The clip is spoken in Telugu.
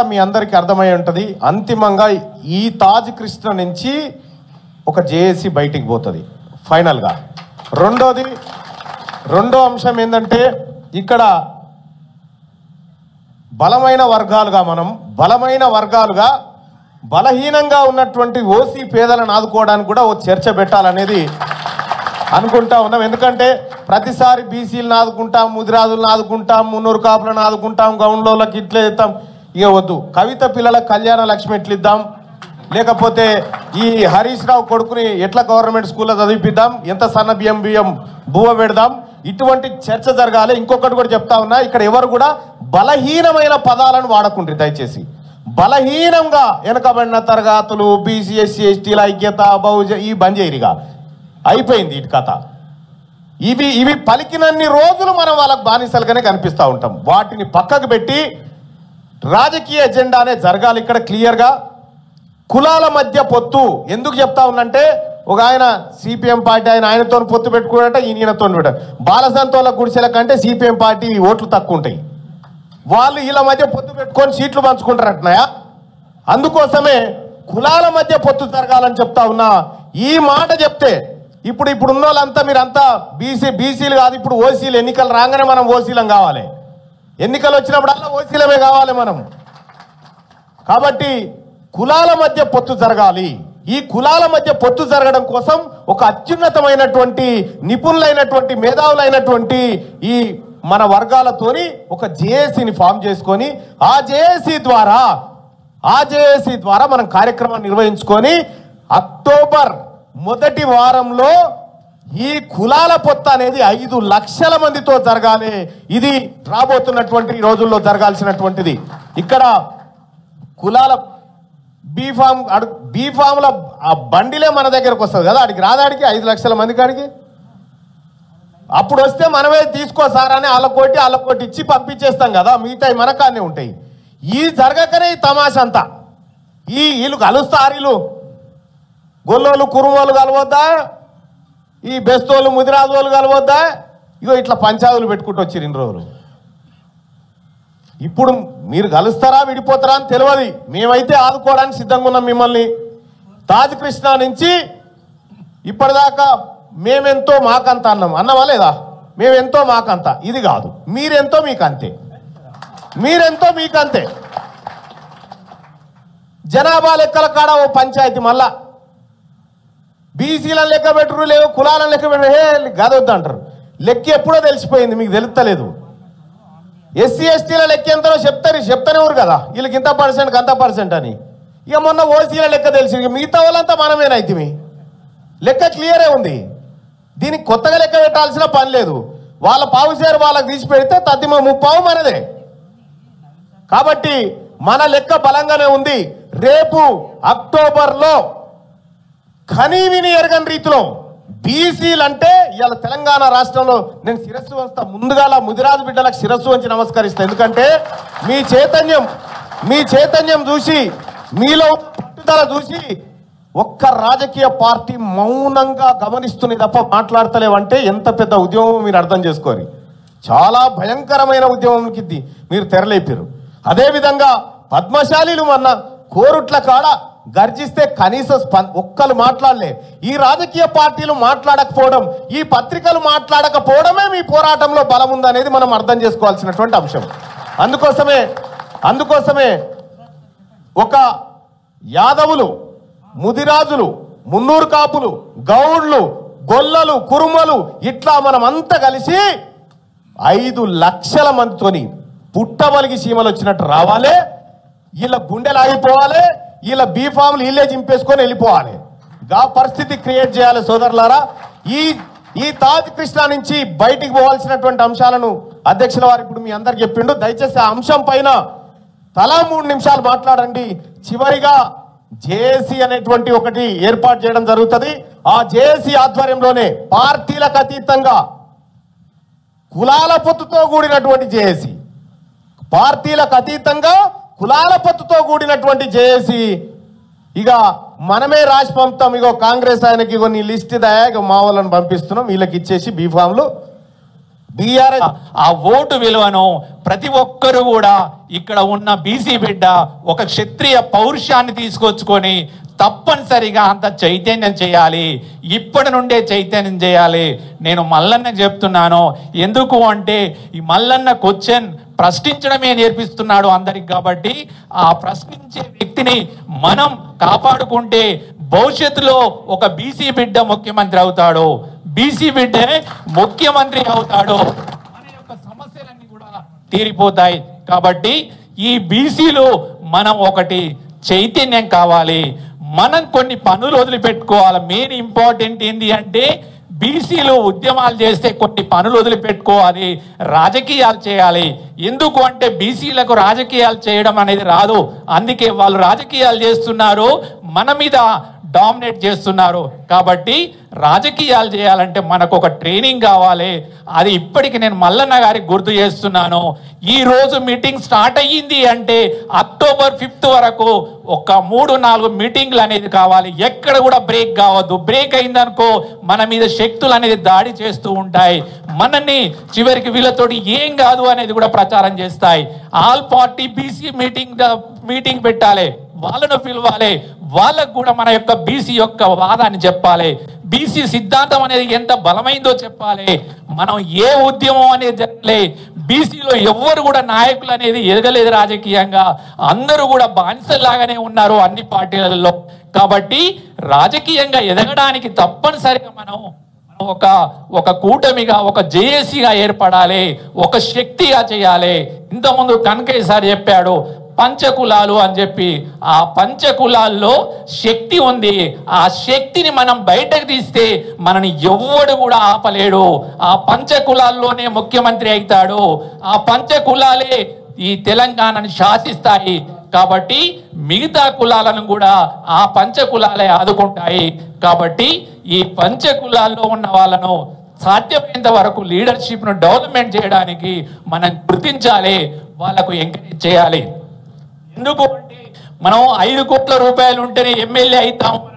మీ అందరికీ అర్థమై ఉంటుంది అంతిమంగా ఈ తాజ్ కృష్ణ నుంచి ఒక జేఏసీ బయటికి పోతుంది ఫైనల్గా రెండోది రెండో అంశం ఏంటంటే ఇక్కడ బలమైన వర్గాలుగా మనం బలమైన వర్గాలుగా బలహీనంగా ఉన్నటువంటి ఓసీ పేదలను ఆదుకోవడానికి కూడా ఓ చర్చ పెట్టాలనేది అనుకుంటా ఉన్నాం ఎందుకంటే ప్రతిసారి బీసీలను ఆదుకుంటాం ముదిరాజులను ఆదుకుంటాం మున్నూరు కాపులను ఆదుకుంటాం గౌండ్లోళ్ళకి ఇట్లే ఇస్తాం ఇక వద్దు కవిత పిల్లల కళ్యాణ లక్ష్మి ఎట్లా ఇద్దాం లేకపోతే ఈ హరీష్ రావు కొడుకుని ఎట్లా గవర్నమెంట్ స్కూల్లో చదివిపిద్దాం ఎంత సన్న బియ్యం బియ్యం బువ్వ పెడదాం ఇటువంటి చర్చ జరగాలి ఇంకొకటి కూడా చెప్తా ఉన్నా ఇక్కడ ఎవరు కూడా బలహీనమైన పదాలను వాడకుండ్రి దయచేసి బలహీనంగా వెనకబడిన తరగతులు బీసీ ఎస్సీ ఎస్టీల ఐక్యత బహుజ ఈ బంద్ చేయరిగా అయిపోయింది ఇటు కథ ఇవి ఇవి పలికినన్ని రోజులు మనం వాళ్ళకి బానిసలుగానే కనిపిస్తూ ఉంటాం వాటిని పక్కకు పెట్టి రాజకీయ ఎజెండానే జరగాలి ఇక్కడ క్లియర్గా కులాల మధ్య పొత్తు ఎందుకు చెప్తా ఉన్నంటే ఒక ఆయన సిపిఎం పార్టీ ఆయన ఆయనతో పొత్తు పెట్టుకున్నట్ట ఈయనతో బాలసంతోళ్ళ గుడిసెల కంటే సిపిఎం పార్టీ ఓట్లు తక్కువ ఉంటాయి వాళ్ళు వీళ్ళ మధ్య పొత్తు పెట్టుకొని సీట్లు పంచుకుంటారటనయా అందుకోసమే కులాల మధ్య పొత్తు జరగాలని చెప్తా ఉన్నా ఈ మాట చెప్తే ఇప్పుడు ఇప్పుడు ఉన్న వాళ్ళంతా మీరంతా బీసీ బీసీలు కాదు ఇప్పుడు ఓసీలు ఎన్నికలు రాగానే మనం ఓసీలం కావాలి ఎన్నికలు వచ్చినప్పుడల్లా ఓసీలమే కావాలి మనం కాబట్టి కులాల మధ్య పొత్తు జరగాలి ఈ కులాల మధ్య పొత్తు జరగడం కోసం ఒక అత్యున్నతమైనటువంటి నిపుణులైనటువంటి మేధావులైనటువంటి ఈ మన వర్గాలతోని ఒక జేఏసీని ఫామ్ చేసుకొని ఆ జేఏసీ ద్వారా ఆ జేఏసీ ద్వారా మనం కార్యక్రమాన్ని నిర్వహించుకొని అక్టోబర్ మొదటి వారంలో ఈ కులాల పొత్త అనేది ఐదు లక్షల మందితో జరగాలి ఇది రాబోతున్నటువంటి రోజుల్లో జరగాల్సినటువంటిది ఇక్కడ కులాల బీఫామ్ అడు బీఫామ్ల ఆ బండిలే మన దగ్గరకు వస్తుంది కదా ఆడికి రాదాడికి ఐదు లక్షల మంది కాడికి అప్పుడు వస్తే మనమే తీసుకో సార్ అని అల్లకోటి అల్లకోటి ఇచ్చి పంపించేస్తాం కదా మిగతా మన కానే ఉంటాయి ఈ జరగకనే ఈ తమాష అంతా ఈ వీళ్ళు కలుస్తారు వీళ్ళు గొల్లోళ్ళు కురుమోళ్ళు కలవద్దా ఈ బెస్తోళ్ళు ముదిరాజోళ్ళు కలవద్దా ఇగో ఇట్లా పంచాదులు పెట్టుకుంటూ వచ్చారు ఇన్ని రోజులు ఇప్పుడు మీరు కలుస్తారా విడిపోతారా అని తెలియదు మేమైతే ఆదుకోవడానికి సిద్ధంగా ఉన్నాం మిమ్మల్ని తాజ్ కృష్ణ నుంచి ఇప్పటిదాకా మేమెంతో మాకంత అన్నాం అన్నమా లేదా మేమెంతో మాకంత ఇది కాదు మీరెంతో మీకు అంతే మీరెంతో మీకు అంతే జనాభా లెక్కల కాడ ఓ పంచాయతీ మళ్ళా బీసీలను లెక్క పెట్టురు లేవు కులాలను లెక్క పెట్టరు హే గదొద్దు అంటారు లెక్క ఎప్పుడో తెలిసిపోయింది మీకు తెలుస్తలేదు ఎస్సీ ఎస్టీల లెక్క ఎంతనో చెప్తారు చెప్తానే ఊరు కదా వీళ్ళకి ఇంత పర్సెంట్ అంత పర్సెంట్ అని ఇక మొన్న ఓసీల లెక్క తెలిసి ఇక మిగతా వాళ్ళంతా మనమేనైతే లెక్క క్లియరే ఉంది దీనికి కొత్తగా లెక్క పెట్టాల్సిన పని లేదు వాళ్ళ పావు షేర్ వాళ్ళకి తీసి పెడితే తద్దిమ ముప్పావు మనదే కాబట్టి మన లెక్క బలంగానే ఉంది రేపు అక్టోబర్లో కనీవిని ఎరగని రీతిలో బీసీలు అంటే ఇవాళ తెలంగాణ రాష్ట్రంలో నేను శిరస్సు వంచుతా ముందుగాల ముదిరాజు బిడ్డలకు శిరస్సు వంచి నమస్కరిస్తా ఎందుకంటే మీ చైతన్యం మీ చైతన్యం చూసి మీలో పట్టుదల చూసి ఒక్క రాజకీయ పార్టీ మౌనంగా గమనిస్తుంది తప్ప మాట్లాడతలేవంటే ఎంత పెద్ద ఉద్యమం మీరు అర్థం చేసుకోరు చాలా భయంకరమైన ఉద్యమంకి ఇది మీరు తెరలేపారు అదేవిధంగా పద్మశాలీలు మొన్న కోరుట్ల కాడ గర్జిస్తే కనీస స్పం ఒక్కరు మాట్లాడలే ఈ రాజకీయ పార్టీలు మాట్లాడకపోవడం ఈ పత్రికలు మాట్లాడకపోవడమే మీ పోరాటంలో బలం ఉందనేది మనం అర్థం చేసుకోవాల్సినటువంటి అంశం అందుకోసమే అందుకోసమే ఒక యాదవులు ముదిరాజులు మున్నూరు కాపులు గౌడ్లు గొల్లలు కురుమలు ఇట్లా మనం అంతా కలిసి ఐదు లక్షల మందితోని పుట్టబలిగి సీమలు వచ్చినట్టు రావాలి వీళ్ళ గుండెలు ఆగిపోవాలి వీళ్ళ బీఫామ్లు వీళ్ళే చింపేసుకొని వెళ్ళిపోవాలి గా పరిస్థితి క్రియేట్ చేయాలి సోదరులారా ఈ ఈ తాజ్ కృష్ణ నుంచి బయటికి పోవాల్సినటువంటి అంశాలను అధ్యక్షుల వారు ఇప్పుడు మీ అందరికి చెప్పిండు దయచేసి ఆ అంశం పైన తలా మూడు నిమిషాలు మాట్లాడండి చివరిగా జేఏసీ అనేటువంటి ఒకటి ఏర్పాటు చేయడం జరుగుతుంది ఆ జేఏసీ ఆధ్వర్యంలోనే పార్టీలకు అతీతంగా కులాల పొత్తుతో కూడినటువంటి జేఏసీ పార్టీలకు అతీతంగా కులాల పొత్తుతో కూడినటువంటి జేఏసీ ఇక మనమే రాసి పంపుతాం ఇగో కాంగ్రెస్ ఆయనకి ఇగో నీ లిస్ట్ దయా ఇగో మా వాళ్ళని పంపిస్తున్నాం వీళ్ళకి ఇచ్చేసి బీఫామ్లు బీఆర్ఎస్ ఆ ఓటు విలువను ప్రతి ఒక్కరు కూడా ఇక్కడ ఉన్న బీసీ బిడ్డ ఒక క్షత్రియ పౌరుషాన్ని తీసుకొచ్చుకొని తప్పనిసరిగా అంత చైతన్యం చేయాలి ఇప్పటి నుండే చైతన్యం చేయాలి నేను మల్లన్న చెప్తున్నాను ఎందుకు అంటే ఈ మల్లన్న క్వశ్చన్ ప్రశ్నించడమే నేర్పిస్తున్నాడు అందరికి కాబట్టి ఆ ప్రశ్నించే వ్యక్తిని మనం కాపాడుకుంటే భవిష్యత్తులో ఒక బీసీ బిడ్డ ముఖ్యమంత్రి అవుతాడు బీసీ బిడ్డే ముఖ్యమంత్రి అవుతాడు మన యొక్క సమస్యలన్నీ కూడా తీరిపోతాయి కాబట్టి ఈ బీసీలు మనం ఒకటి చైతన్యం కావాలి మనం కొన్ని పనులు వదిలిపెట్టుకోవాలి మెయిన్ ఇంపార్టెంట్ ఏంటి అంటే బీసీలు ఉద్యమాలు చేస్తే కొన్ని పనులు వదిలిపెట్టుకోవాలి రాజకీయాలు చేయాలి ఎందుకు అంటే బీసీలకు రాజకీయాలు చేయడం అనేది రాదు అందుకే వాళ్ళు రాజకీయాలు చేస్తున్నారు మన మీద డామినేట్ చేస్తున్నారు కాబట్టి రాజకీయాలు చేయాలంటే మనకు ఒక ట్రైనింగ్ కావాలి అది ఇప్పటికి నేను మల్లన్న గారికి గుర్తు చేస్తున్నాను ఈ రోజు మీటింగ్ స్టార్ట్ అయ్యింది అంటే అక్టోబర్ ఫిఫ్త్ వరకు ఒక మూడు నాలుగు మీటింగ్లు అనేది కావాలి ఎక్కడ కూడా బ్రేక్ కావద్దు బ్రేక్ అయిందనుకో మన మీద శక్తులు అనేది దాడి చేస్తూ ఉంటాయి మనల్ని చివరికి వీళ్ళతోటి ఏం కాదు అనేది కూడా ప్రచారం చేస్తాయి all party BC meeting meeting పెట్టాలి వాళ్ళను పిలవాలి వాళ్ళకు కూడా మన యొక్క బీసీ యొక్క వాదాన్ని చెప్పాలి బీసీ సిద్ధాంతం అనేది ఎంత బలమైందో చెప్పాలి మనం ఏ ఉద్యమం అనేది జరగలే బీసీలో ఎవ్వరు కూడా నాయకులు అనేది ఎదగలేదు రాజకీయంగా అందరూ కూడా బానిసల్లాగానే ఉన్నారు అన్ని పార్టీలలో కాబట్టి రాజకీయంగా ఎదగడానికి తప్పనిసరిగా మనం మనం ఒక ఒక కూటమిగా ఒక జేఏసీగా ఏర్పడాలి ఒక శక్తిగా చేయాలి ఇంతకుముందు కనకయ్య సార్ చెప్పాడు పంచకులాలు అని చెప్పి ఆ పంచకులాల్లో శక్తి ఉంది ఆ శక్తిని మనం బయటకు తీస్తే మనని ఎవ్వడు కూడా ఆపలేడు ఆ పంచకులాల్లోనే ముఖ్యమంత్రి అవుతాడు ఆ పంచకులాలే ఈ తెలంగాణని శాసిస్తాయి కాబట్టి మిగతా కులాలను కూడా ఆ పంచకులాలే ఆదుకుంటాయి కాబట్టి ఈ పంచకులాల్లో ఉన్న వాళ్ళను సాధ్యమైనంత వరకు లీడర్షిప్ను డెవలప్మెంట్ చేయడానికి మనం గుర్తించాలి వాళ్ళకు ఎంకరేజ్ చేయాలి ఎందుకు అంటే మనం ఐదు కోట్ల రూపాయలు ఉంటేనే ఎమ్మెల్యే అవుతాం